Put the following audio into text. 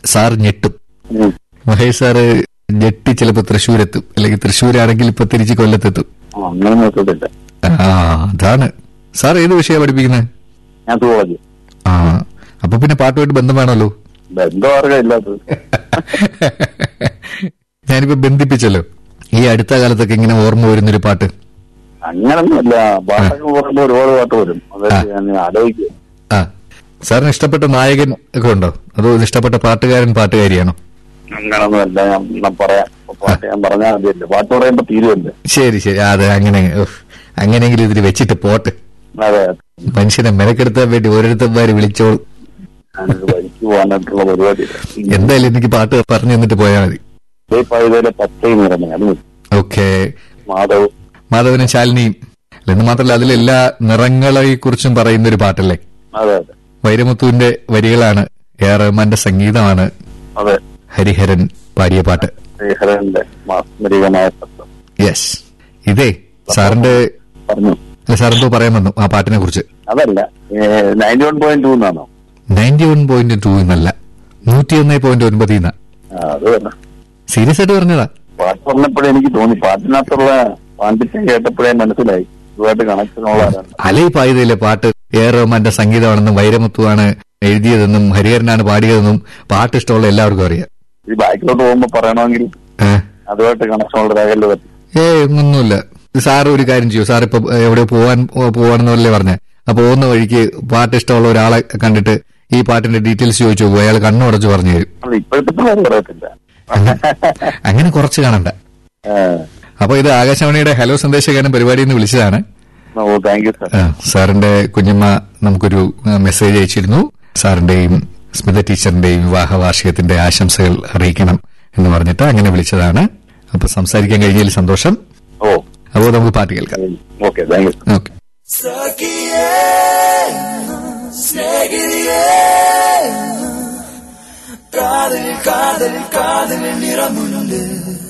Sir ഞെട്ടും ഉം. Mahesh sir ഞെട്ടി ചിലപ്പോ തൃശ്ശൂരെത്തും അല്ലെങ്കിൽ തൃശ്ശൂരാണെങ്കിൽ ഇപ്പൊ തിരിച്ച് കൊല്ലത്തെത്തും ആ, അങ്ങനെ നോക്കത്തില്ല ആ അതാണ് സാർ ഏത് വിഷയമാണ് പഠിപ്പിക്കുന്നത് ഞാൻ സുവോളജി ആ അപ്പൊ പിന്നെ പാട്ടുമായിട്ട് ബന്ധം വേണമല്ലോ ബന്ധമാർഗം ഇല്ലാത്തത് ഞാനിപ്പോ ബന്ധിപ്പിച്ചല്ലോ ഈ അടുത്ത കാലത്തൊക്കെ ഇങ്ങനെ ഓർമ്മ വരുന്നൊരു പാട്ട് അങ്ങനൊന്നുമില്ല പാട്ടൊക്കെ പറയുമ്പോ ഒരുപാട് പാട്ട് വരും അത് ഞാൻ ആലോചിക്കും ആ സാറിന് ഇഷ്ടപ്പെട്ട നായകൻ ഒക്കെ ഉണ്ടോ അതോ ഇഷ്ടപ്പെട്ട പാട്ടുകാരൻ പാട്ടുകാരിയാണോ അങ്ങനൊന്നുമല്ല ഞാൻ ഞാൻ പറയാം ഇപ്പൊ പാട്ട് ഞാൻ പറഞ്ഞാൽ മതിയല്ലോ പാട്ട് പറയുമ്പോ തീരുമല്ലോ ശരി ശരി അതെ അങ്ങനെ ഉഫ്. അങ്ങനെയെങ്കിലും ഇതിൽ വെച്ചിട്ട് പോട്ട് അതെ മനുഷ്യനെ മെനക്കെടുത്താൻ വേണ്ടി ഓരോരുത്തന്മാര് വിളിച്ചോളൂ ഞാനൊരു വഴിക്ക് പോകാനായിട്ടുള്ള പരിപാടിയില്ല എന്തായാലും എനിക്ക് പാട്ട് പറഞ്ഞു തന്നിട്ട് പോയാൽ മതി ഇതേ പഴുതയിലെ പച്ചയും നിറഞ്ഞ അത് മതി. ഓക്കെ മാധവ് മാധവനും ശാലിനിയും അല്ല, എന്ന് മാത്രമല്ല അതിലെല്ലാ നിറങ്ങളെ കുറിച്ചും പറയുന്ന ഒരു പാട്ടല്ലേ അതെ അതെ വൈരമുത്തുവിന്റെ വരികളാണ് എ ആർ റഹ്മാന്റെ സംഗീതമാണ് അതെ ഹരിഹരൻ പാടിയ പാട്ട് ശ്രീഹരന്റെ മാസ്മരികമായ ശബ്ദം യെസ് ഇതേ സാറിന്റെ പറഞ്ഞു അല്ല, സാറെന്തോ പറയാൻ വന്നു ആ പാട്ടിനെ കുറിച്ച് അതല്ല നയൻറ്റി വൺ പോയിന്റ് ടു എന്നാണോ നയൻറ്റി വൺ പോയിന്റ് ടു എന്നല്ല നൂറ്റി ഒന്ന് പോയിന്റ് ഒൻപത് ഇന്ന ആ, അത് തന്നെ സീരിയസ് ആയിട്ട് പറഞ്ഞതാ പാട്ട് പറഞ്ഞപ്പോഴേ എനിക്ക് തോന്നി പാട്ടിനകത്തുള്ള പാണ്ഡിത്യം കേട്ടപ്പോഴേ മനസ്സിലായി ഇതുമായിട്ട് കണക്ഷനുള്ളവരാണ് അലൈ പായുതയിലെ പാട്ട് എ ആർ റഹ്മാന്റെ സംഗീതമാണെന്നും വൈരമുത്തുവാണ് എഴുതിയതെന്നും ഹരിഹരനാണ് പാടിയതെന്നും പാട്ട് ഇഷ്ടമുള്ള എല്ലാവർക്കും അറിയാം ഈ ബാക്കിലോട്ട് പോകുമ്പോ പറയണമെങ്കിൽ ഏ? അതുമായിട്ട് കണക്ഷനുള്ള രേഖയിൽ പറ്റി ഏ ഒന്നുമില്ല സാറ് ഒരു കാര്യം ചെയ്യൂ സാർ ഇപ്പൊ എവിടെ പോവാൻ പോവാണെന്നല്ലേ പറഞ്ഞേ അപ്പൊ പോകുന്ന വഴിക്ക് പാട്ട് ഇഷ്ടമുള്ള ഒരാളെ കണ്ടിട്ട് ഈ പാട്ടിന്റെ ഡീറ്റെയിൽസ് ചോദിച്ചു പോകും അയാൾ കണ്ണുടച്ച് പറഞ്ഞു തരും അത് ഇപ്പോഴത്തെ പിള്ളേർ പറയത്തില്ല അങ്ങനെ കുറച്ച് കാണണ്ട ആ. അപ്പൊ ഇത് ആകാശവാണിയുടെ ഹലോ സന്ദേശകാരൻ പരിപാടിയിൽ നിന്ന് വിളിച്ചതാണ് ഓ താങ്ക് യു സാർ ആ, സാറിന്റെ കുഞ്ഞമ്മ നമുക്കൊരു ആ, മെസ്സേജ് അയച്ചിരുന്നു സാറിന്റെയും സ്മിത ടീച്ചറിന്റെയും വിവാഹ വാർഷികത്തിന്റെ ആശംസകൾ അറിയിക്കണം എന്ന് പറഞ്ഞിട്ട് അങ്ങനെ വിളിച്ചതാണ് അപ്പൊ സംസാരിക്കാൻ കഴിഞ്ഞതിൽ സന്തോഷം ഓ അപ്പോൾ നമുക്ക് പാട്ട് കേൾക്കാം ഓക്കെ താങ്ക് യു ഓക്കെ സഖിയേ സ്നേഹിതയേ കാതൽ കാതൽ കാതൽ നിറമുണ്ട്